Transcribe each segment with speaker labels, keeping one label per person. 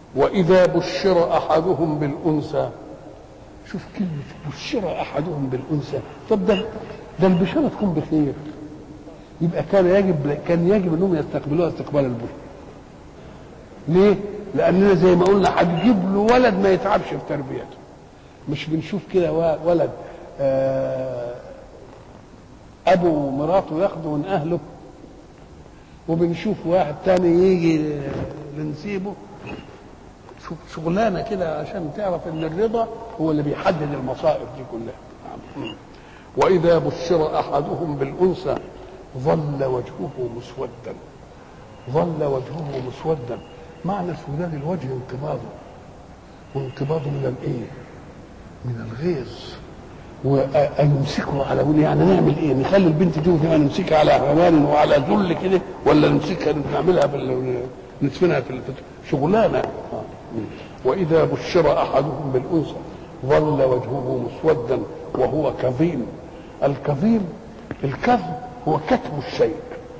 Speaker 1: وإذا بشر أحدهم بالأنثى شوف كلمة بشر أحدهم بالأنثى طب ده ده البشارة تكون بخير يبقى كان يجب كان يجب انهم يستقبلوها استقبال البشر ليه؟ لأننا زي ما قلنا هتجيب له ولد ما يتعبش في تربيته مش بنشوف كده و- ولد آه، أبو ومراته ياخدوا من أهله وبنشوف واحد تاني يجي لنسيبه شوف شغلانه كده عشان تعرف ان الرضا هو اللي بيحدد المصائب دي كلها واذا بشر احدهم بالانثى ظل وجهه مسودا ظل وجهه مسودا معنى سودان الوجه انقباضه وانقباضه من الايه من الغيظ ويمسكه على ول يعني نعمل ايه نخلي البنت دي وكمان نمسكها على هوان وعلى ذل كده ولا نمسكها نعملها بال... ندفنها في الفت... شغلانه آه. واذا بشر احدهم بالانثى ظل وجهه مسودا وهو كظيم الكظيم الكظم هو كتم الشيء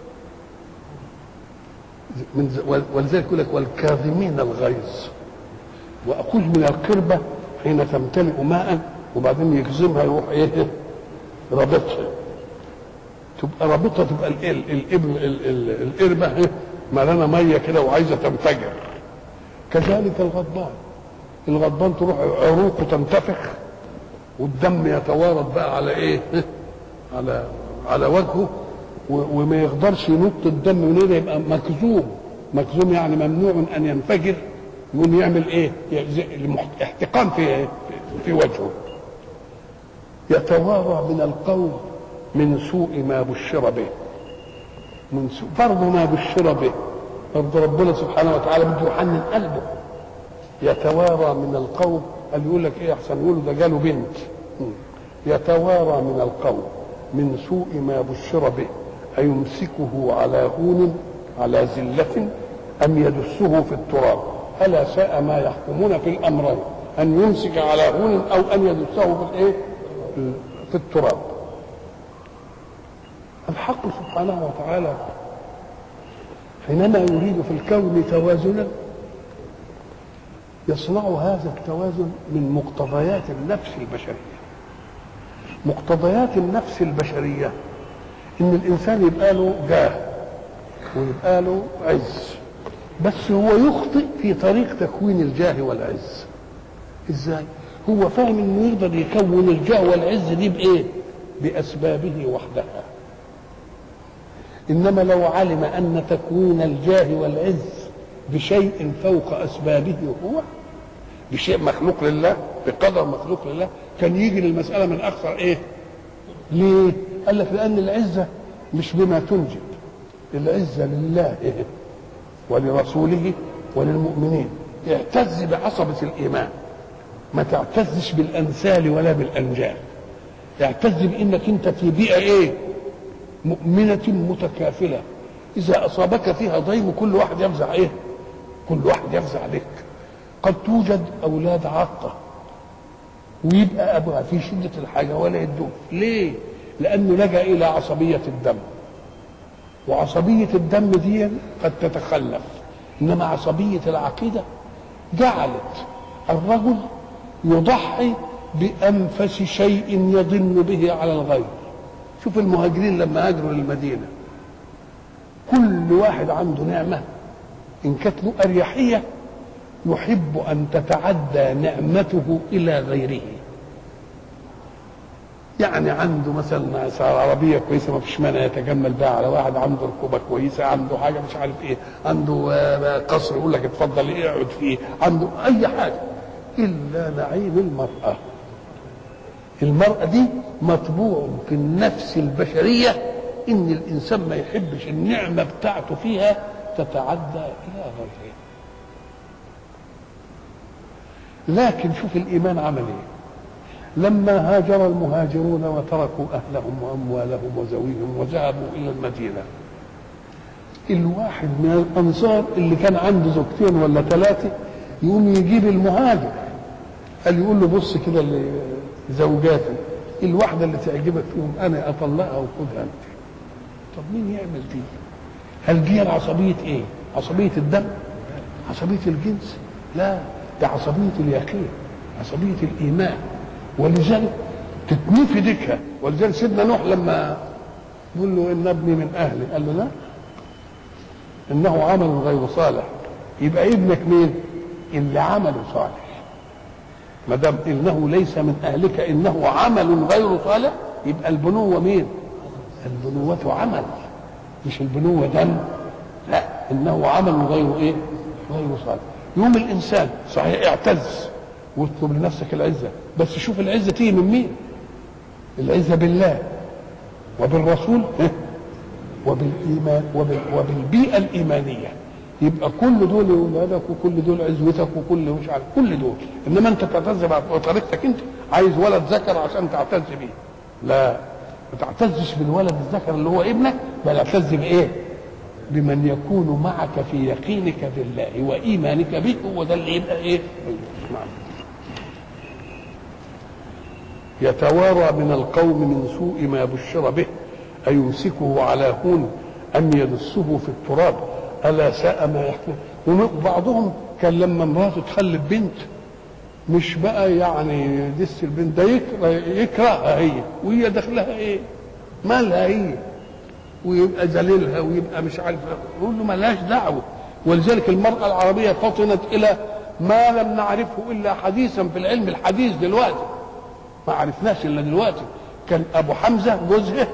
Speaker 1: من ز... ولذلك يقول لك والكاظمين الغيظ واخذ من القربه حين تمتلئ ماء وبعدين يكظمها يروح ايه رابطها تبقى رابطها تبقى ال- ال- الابن ال- ال- القربه ايه ملانه ميه كده وعايزه تنفجر كذلك الغضبان الغضبان تروح عروقه تنتفخ والدم يتوارد بقى على ايه على على وجهه و- وما يقدرش ينط الدم من هنا يبقى مكذوب مكذوب يعني ممنوع من ان ينفجر يقوم يعمل ايه يعز- المحت- احتقان في في وجهه يتوارى من القوم من سوء ما بشر به من سوء برضه ما بشر به برضه ربنا سبحانه وتعالى بده يحنن قلبه يتوارى من القوم قال يقول لك ايه احسن يقولوا ده جاله بنت مم. يتوارى من القوم من سوء ما بشر به أيمسكه على هون على زلة أم يدسه في التراب ألا ساء ما يحكمون في الأمرين أن يمسك على هون أو أن يدسه في الإيه؟ في التراب الحق سبحانه وتعالى حينما يريد في الكون توازنا يصنع هذا التوازن من مقتضيات النفس البشريه مقتضيات النفس البشريه ان الانسان يبقى له جاه ويبقى له عز بس هو يخطئ في طريق تكوين الجاه والعز ازاي هو فاهم انه يقدر يكون الجاه والعز دي بايه باسبابه وحدها انما لو علم ان تكوين الجاه والعز بشيء فوق اسبابه هو بشيء مخلوق لله بقدر مخلوق لله كان يجي للمساله من اكثر ايه ليه قال لك لان العزه مش بما تنجب العزه لله إيه؟ ولرسوله وللمؤمنين اعتز بعصبه الايمان ما تعتزش بالانسال ولا بالانجال اعتز بانك انت في بيئه ايه مؤمنه متكافله اذا اصابك فيها ضيم كل واحد يفزع ايه كل واحد يفزع لك قد توجد اولاد عاقه ويبقى ابوها في شده الحاجه ولا يدوه ليه لانه لجا الى عصبيه الدم وعصبيه الدم دي قد تتخلف انما عصبيه العقيده جعلت الرجل يضحي بانفس شيء يضن به على الغير شوف المهاجرين لما هاجروا للمدينه كل واحد عنده نعمه ان كانت له اريحيه يحب ان تتعدى نعمته الى غيره يعني عنده مثلا عربية كويسة ما فيش مانع يتجمل بها على واحد عنده ركوبة كويسة عنده حاجة مش عارف ايه عنده آه، قصر يقول لك اتفضل اقعد فيه عنده أي حاجة إلا نعيم المرأة المرأة دي مطبوع في النفس البشرية إن الإنسان ما يحبش النعمة بتاعته فيها تتعدى إلى غيره لكن شوف الإيمان عمل إيه لما هاجر المهاجرون وتركوا اهلهم واموالهم وزويهم وذهبوا الى المدينه الواحد من الانصار اللي كان عنده زوجتين ولا ثلاثه يقوم يجيب المهاجر قال يقول له بص كده لزوجاتي الواحده اللي تعجبك فيهم انا اطلقها وخدها انت طب مين يعمل دي هل دي عصبيه ايه عصبيه الدم عصبيه الجنس لا ده عصبيه اليقين عصبيه الايمان ولذلك تتنفي ديكها ولذلك سيدنا نوح لما يقول له ان ابني من اهلي قال له لا انه عمل غير صالح يبقى ابنك مين اللي عمله صالح ما دام انه ليس من اهلك انه عمل غير صالح يبقى البنوه مين البنوه عمل مش البنوه دم لا انه عمل غير ايه غير صالح يوم الانسان صحيح اعتز واطلب لنفسك العزه بس شوف العزه تيجي من مين العزه بالله وبالرسول وبالايمان وبال وبالبيئه الايمانيه يبقى كل دول اولادك وكل دول عزوتك وكل مش عارف كل دول انما انت تعتز بطريقتك انت عايز ولد ذكر عشان تعتز بيه لا ما تعتزش بالولد الذكر اللي هو ابنك بل اعتز بايه؟ بمن يكون معك في يقينك بالله وايمانك به هو ده اللي يبقى ايه؟ نعم. يتوارى من القوم من سوء ما بشر به أيمسكه على هون أم يدسه في التراب ألا ساء ما يحكم وبعضهم كان لما مراته تخلف بنت مش بقى يعني دس البنت ده يكره يكرهها هي وهي داخلها ايه؟ مالها هي ويبقى ذليلها ويبقى مش عارف يقول له ملهاش دعوه ولذلك المرأة العربية فطنت إلى ما لم نعرفه إلا حديثا في العلم الحديث دلوقتي ما عرفناش إلا دلوقتي كان أبو حمزة جوزها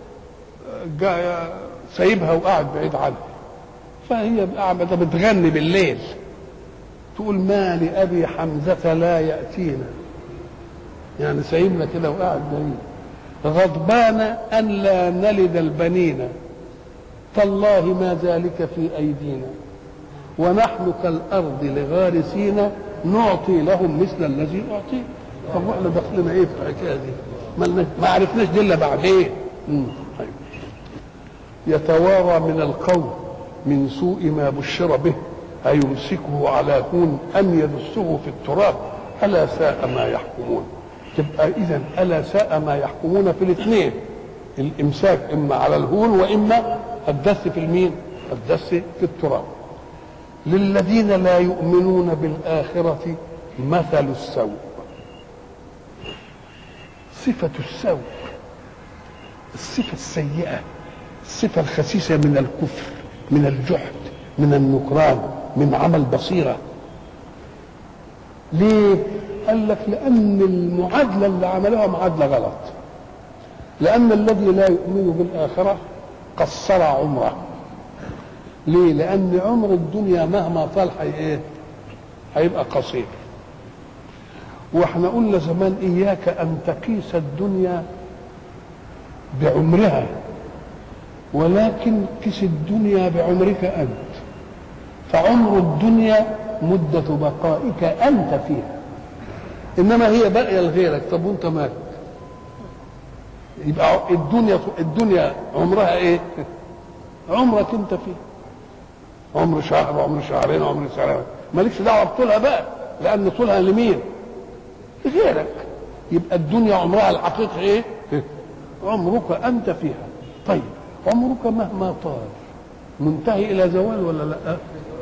Speaker 1: سايبها وقاعد بعيد عنها فهي قاعدة بتغني بالليل تقول ما لأبي حمزة لا يأتينا يعني سايبنا كده وقاعد بعيد غضبان أن لا نلد البنين تالله ما ذلك في أيدينا ونحن كالأرض لغارسين نعطي لهم مثل الذي أعطيه طب واحنا داخلنا ايه في الحكايه دي؟ ما عرفناش دي الا بعدين طيب. يتوارى من القوم من سوء ما بشر به أيمسكه على هون أم يدسه في التراب ألا ساء ما يحكمون تبقى إذا ألا ساء ما يحكمون في الاثنين الإمساك إما على الهون وإما الدس في المين الدس في التراب للذين لا يؤمنون بالآخرة مثل السوء صفة السوء الصفة السيئة الصفة الخسيسة من الكفر من الجحد من النكران من عمل بصيرة ليه؟ قال لك لأن المعادلة اللي عملوها معادلة غلط لأن الذي لا يؤمن بالآخرة قصر عمره ليه؟ لأن عمر الدنيا مهما طال حي إيه؟ هيبقى قصير واحنا قلنا زمان إياك أن تقيس الدنيا بعمرها ولكن قس الدنيا بعمرك أنت فعمر الدنيا مدة بقائك أنت فيها إنما هي باقية لغيرك طب وأنت مالك يبقى الدنيا الدنيا عمرها إيه؟ عمرك أنت فيها عمر شهر عمر شهرين عمر سنة مالكش دعوة بطولها بقى لأن طولها لمين؟ لغيرك يبقى الدنيا عمرها الحقيقي إيه؟ عمرك أنت فيها طيب عمرك مهما طال منتهي الى زوال ولا لا آه.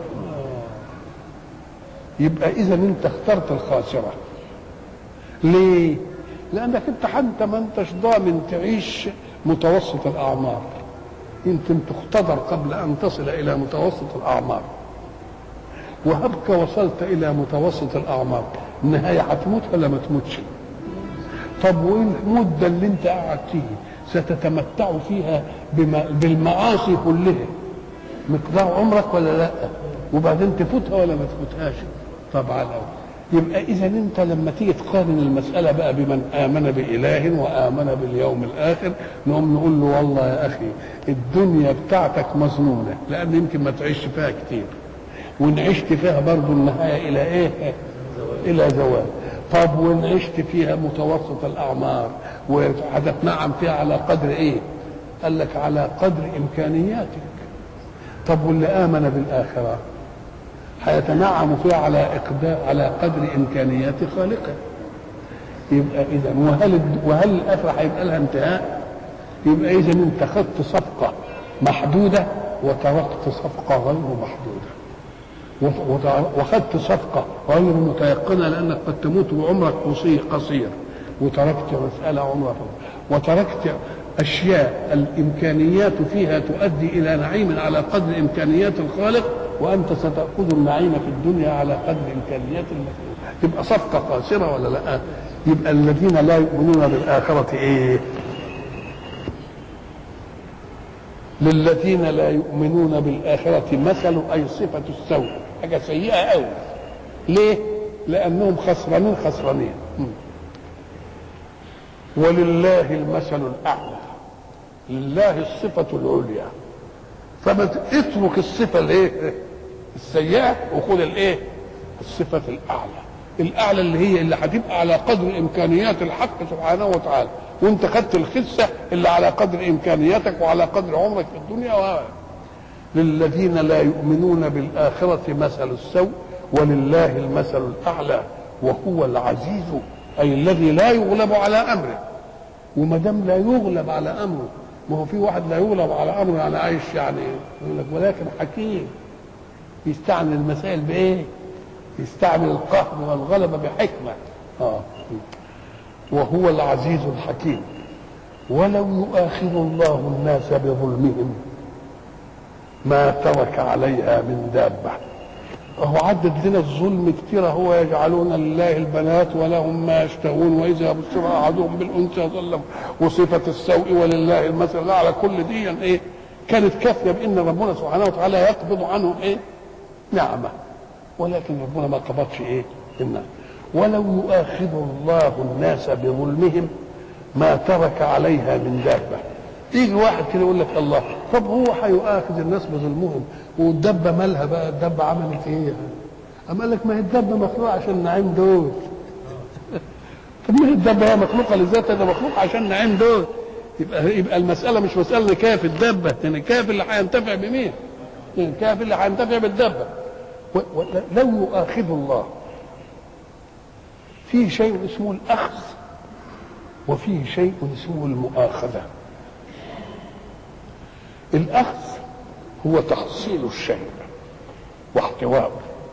Speaker 1: يبقى اذا انت اخترت الخاسره ليه لانك انت حتى ما انتش ضامن تعيش متوسط الاعمار يمكن تختبر قبل ان تصل الى متوسط الاعمار وهبك وصلت الى متوسط الاعمار النهايه هتموت ولا ما تموتش طب وايه المده اللي انت قاعد فيه ستتمتع فيها بما بالمعاصي كلها مقدار عمرك ولا لا وبعدين تفوتها ولا ما تفوتهاش طبعا يبقى اذا انت لما تيجي تقارن المساله بقى بمن امن باله وامن باليوم الاخر نقوم نقول له والله يا اخي الدنيا بتاعتك مظنونه لان يمكن ما تعيش فيها كتير وان عشت فيها برضه النهايه الى ايه؟ الى زوال طب وان عشت فيها متوسط الاعمار وهتتنعم فيها على قدر ايه؟ قال لك على قدر امكانياتك طب واللي امن بالاخره هيتنعم فيها على اقدار على قدر امكانيات خالقه يبقى اذا وهل وهل الاخره هيبقى لها انتهاء؟ يبقى اذا انت خدت صفقه محدوده وتركت صفقه غير محدوده وت- وت- واخدت صفقه غير متيقنه لانك قد تموت وعمرك قصير قصير وتركت مساله عمرك وتركت اشياء الامكانيات فيها تؤدي الى نعيم على قدر امكانيات الخالق وانت ستاخذ النعيم في الدنيا على قدر امكانيات المخلوق تبقى صفقه قاصره ولا لا؟ يبقى الذين لا يؤمنون بالاخره ايه؟ للذين لا يؤمنون بالآخرة مثل أي صفة السوء حاجة سيئة أوي ليه؟ لأنهم خسرانين خسرانين م. ولله المثل الأعلى لله الصفة العليا فما ت- اترك الصفة الايه؟ السيئة وخذ الايه؟ الصفة الأعلى الأعلى اللي هي اللي هتبقى على قدر إمكانيات الحق سبحانه وتعالى وأنت خدت الخسة اللي على قدر إمكانياتك وعلى قدر عمرك في الدنيا و... للذين لا يؤمنون بالآخرة مثل السوء ولله المثل الأعلى وهو العزيز أي الذي لا يغلب على أمره وما دام لا يغلب على أمره ما هو في واحد لا يغلب على أمره يعني عايش يعني يقول لك ولكن حكيم يستعمل المسائل بإيه؟ يستعمل القهر والغلبة بحكمة آه. وهو العزيز الحكيم ولو يؤاخذ الله الناس بظلمهم ما ترك عليها من دابة وهو عدد لنا الظلم كثير هو يجعلون لله البنات ولهم ما يشتهون واذا بشر احدهم بالانثى ظل وصفه السوء ولله المثل الأعلى على كل دي ايه كانت كافيه بان ربنا سبحانه وتعالى يقبض عنهم ايه نعمه ولكن ربنا ما قبضش ايه النعمه ولو يؤاخذ الله الناس بظلمهم ما ترك عليها من دابه يجي واحد كده يقول لك الله طب هو هيؤاخذ الناس بظلمهم والدبه مالها بقى الدبه عملت ايه أم قال لك ما هي الدبه مخلوقه عشان النعيم دول طب ما هي الدبه هي مخلوقه لذاتها ده مخلوق عشان النعيم دول يبقى يبقى المساله مش مساله نكاف الدبه يعني كاف اللي هينتفع بمين؟ يعني كاف اللي هينتفع بالدبه و- و- لو يؤاخذ الله في شيء اسمه الاخذ وفيه شيء اسمه المؤاخذه الاخذ هو تحصيل الشيء واحتواؤه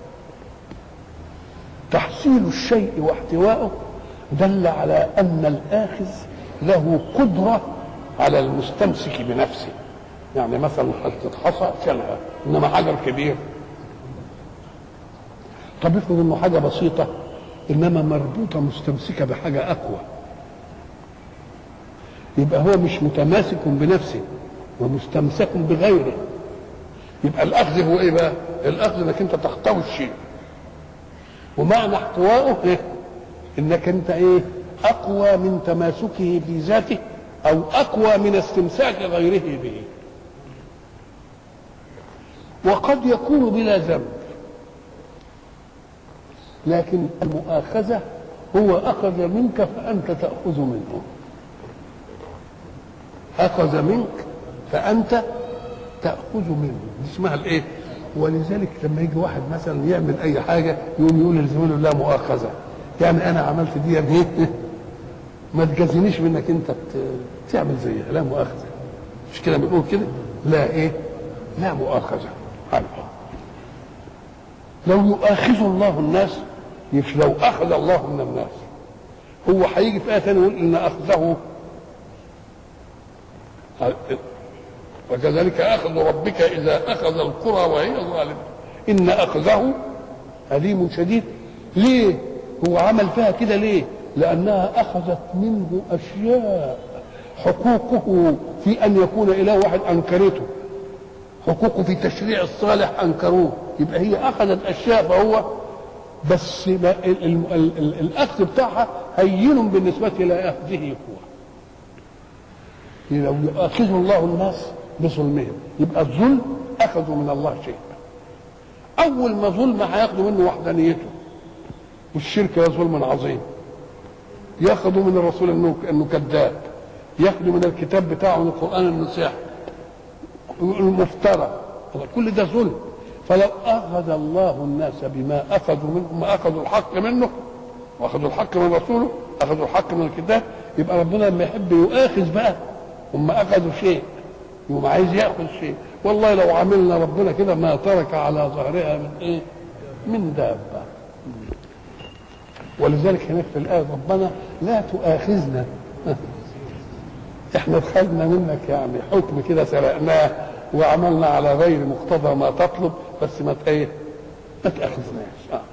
Speaker 1: تحصيل الشيء واحتواؤه دل على ان الاخذ له قدره على المستمسك بنفسه يعني مثلا حته حصى شالها انما حجر كبير طب افرض انه حاجه بسيطه انما مربوطه مستمسكه بحاجه اقوى يبقى هو مش متماسك بنفسه ومستمسك بغيره يبقى الاخذ هو ايه بقى الاخذ انك انت تحتوي الشيء ومعنى احتوائه إيه؟ انك انت ايه اقوى من تماسكه بذاته او اقوى من استمساك غيره به وقد يكون بلا ذنب لكن المؤاخذة هو أخذ منك فأنت تأخذ منه أخذ منك فأنت تأخذ منه دي اسمها الإيه؟ ولذلك لما يجي واحد مثلا يعمل أي حاجة يقوم يقول لزميله لا مؤاخذة يعني أنا عملت دي يعني ما تجازينيش منك أنت ت- تعمل زيها لا مؤاخذة مش كده بنقول كده؟ لا إيه؟ لا مؤاخذة حلو. لو يؤاخذ الله الناس مش لو اخذ الله من الناس هو هيجي في ايه ثانيه يقول ان اخذه وكذلك اخذ ربك اذا اخذ القرى وهي ظالمه ان اخذه اليم شديد ليه هو عمل فيها كده ليه لانها اخذت منه اشياء حقوقه في ان يكون اله واحد انكرته حقوقه في تشريع الصالح انكروه يبقى هي اخذت اشياء فهو بس ما ال ال ال ال الاخذ بتاعها هين بالنسبه الى اخذه هو لو يؤاخذ الله الناس بظلمهم يبقى الظلم اخذوا من الله شيء اول ما ظلم هياخدوا منه وحدانيته والشرك يا ظلم عظيم ياخذوا من الرسول انه انه كذاب ياخذوا من الكتاب بتاعه من القران انه ساحر المفترى كل ده ظلم فلو اخذ الله الناس بما اخذوا منه ما اخذوا الحق منه واخذوا الحق من رسوله اخذوا الحق من الكتاب يبقى ربنا لما يحب يؤاخذ بقى هم اخذوا شيء يقوم عايز ياخذ شيء والله لو عملنا ربنا كده ما ترك على ظهرها من ايه من دابه ولذلك هناك في الايه ربنا لا تؤاخذنا احنا دخلنا منك يعني حكم كده سرقناه وعملنا على غير مقتضى ما تطلب بس ما ت- ايه ما تاخذناش آه.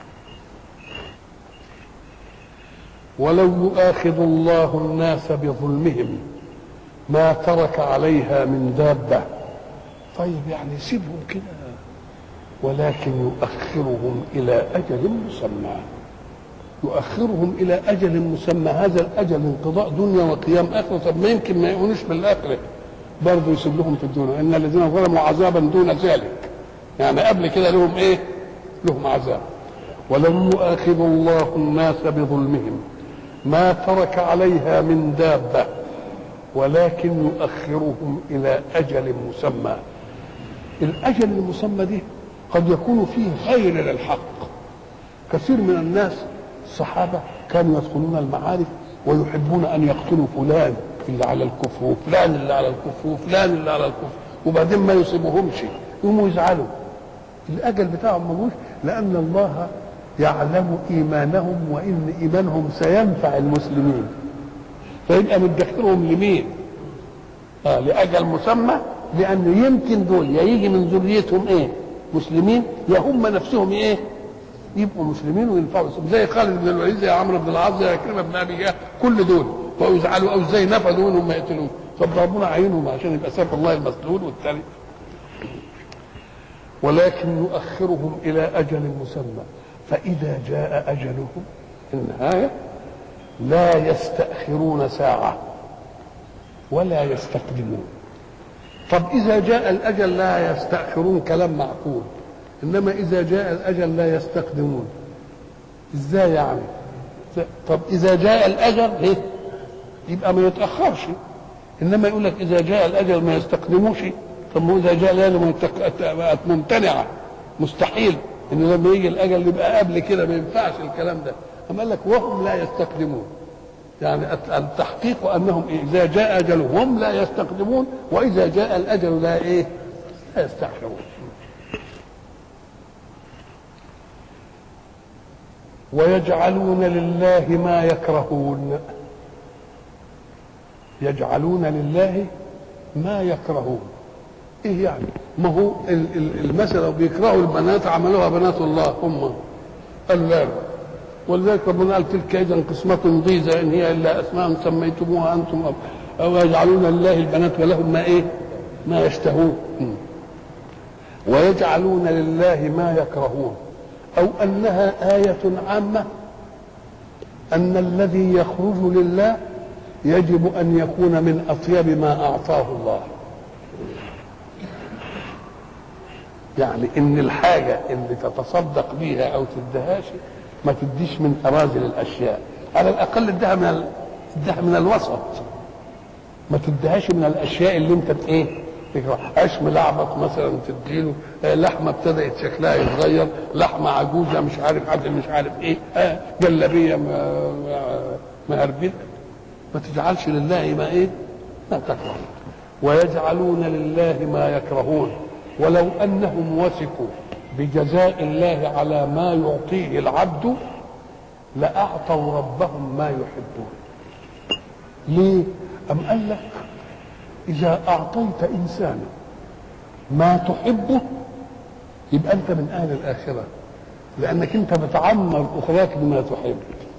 Speaker 1: ولو يؤاخذ الله الناس بظلمهم ما ترك عليها من دابه طيب يعني سيبهم كده ولكن يؤخرهم الى اجل مسمى يؤخرهم الى اجل مسمى هذا الاجل انقضاء دنيا وقيام اخره طب ما يمكن ما يؤمنوش بالاخره برضه يسيب لهم في الدنيا ان الذين ظلموا عذابا دون ذلك يعني قبل كده لهم ايه لهم عذاب ولم يؤاخذ الله الناس بظلمهم ما ترك عليها من دابه ولكن يؤخرهم الى اجل مسمى الاجل المسمى دي قد يكون فيه خير للحق كثير من الناس الصحابه كانوا يدخلون المعارك ويحبون ان يقتلوا فلان اللي على الكفر وفلان اللي على الكفر وفلان اللي على الكفر وبعدين ما يصيبهمش يقوموا يزعلوا الاجل بتاعهم ملوش لان الله يعلم ايمانهم وان ايمانهم سينفع المسلمين فيبقى مدخرهم لمين؟ آه لاجل مسمى لان يمكن دول يا يجي من ذريتهم ايه؟ مسلمين يا هم نفسهم ايه؟ يبقوا مسلمين وينفعوا زي خالد بن الوليد زي عمرو بن العاص زي كلمه بن ابي جهل كل دول بقوا يزعلوا او ازاي نفذوا انهم ما يقتلوه طب ربنا عينهم عشان يبقى سيف الله المسلول والتاني ولكن يؤخرهم الى اجل مسمى فاذا جاء اجلهم النهايه لا يستاخرون ساعه ولا يستقدمون طب اذا جاء الاجل لا يستاخرون كلام معقول انما اذا جاء الاجل لا يستقدمون ازاي يعني طب اذا جاء الاجل ايه يبقى ما يتاخرش انما يقول لك اذا جاء الاجل ما يستقدموش طب ما هو اذا جاء الاجل ما يتك- بقت ممتنعه مستحيل ان لما يجي الاجل يبقى قبل كده ما ينفعش الكلام ده اما قال لك وهم لا يستقدمون يعني الت- التحقيق انهم إيه؟ اذا جاء اجلهم هم لا يستقدمون واذا جاء الاجل لا ايه لا يستاخرون ويجعلون لله ما يكرهون يجعلون لله ما يكرهون ايه يعني ما هو ال- ال- المثل لو بيكرهوا البنات عملوها بنات الله هم قال لا ولذلك ربنا قال تلك اذا قسمة ضيزى ان هي الا اسماء سميتموها انتم او, أو يجعلون لله البنات ولهم ما ايه ما يشتهون م. ويجعلون لله ما يكرهون او انها ايه عامه ان الذي يخرج لله يجب ان يكون من اطيب ما اعطاه الله يعني ان الحاجه اللي تتصدق بيها او تدهاش ما تديش من اراذل الاشياء على الاقل ادها من ال... ادها من الوسط ما تديهاش من الاشياء اللي انت ايه تكره. عيش ملعبط مثلا تديله آه، لحمه ابتدات شكلها يتغير لحمه عجوزه مش عارف حد مش عارف ايه آه، جلابيه م- م- مهربده ما تجعلش لله ما ايه ما تكره ويجعلون لله ما يكرهون ولو انهم وثقوا بجزاء الله على ما يعطيه العبد لاعطوا ربهم ما يحبون ليه ام قال لك اذا اعطيت انسانا ما تحبه يبقى انت من اهل الاخره لانك انت بتعمر اخراك بما تحب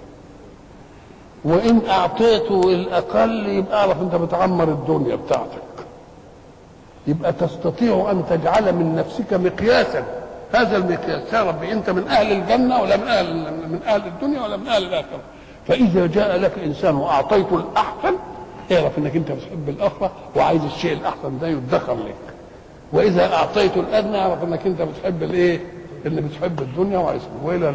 Speaker 1: وان اعطيته الاقل يبقى اعرف انت بتعمر الدنيا بتاعتك يبقى تستطيع ان تجعل من نفسك مقياسا هذا المقياس يا ربي انت من اهل الجنه ولا من اهل من اهل الدنيا ولا من اهل الاخره فاذا جاء لك انسان واعطيته الاحسن اعرف انك انت بتحب الاخره وعايز الشيء الاحسن ده يدخر لك واذا اعطيته الادنى اعرف انك انت بتحب الايه اللي بتحب الدنيا وعايز والى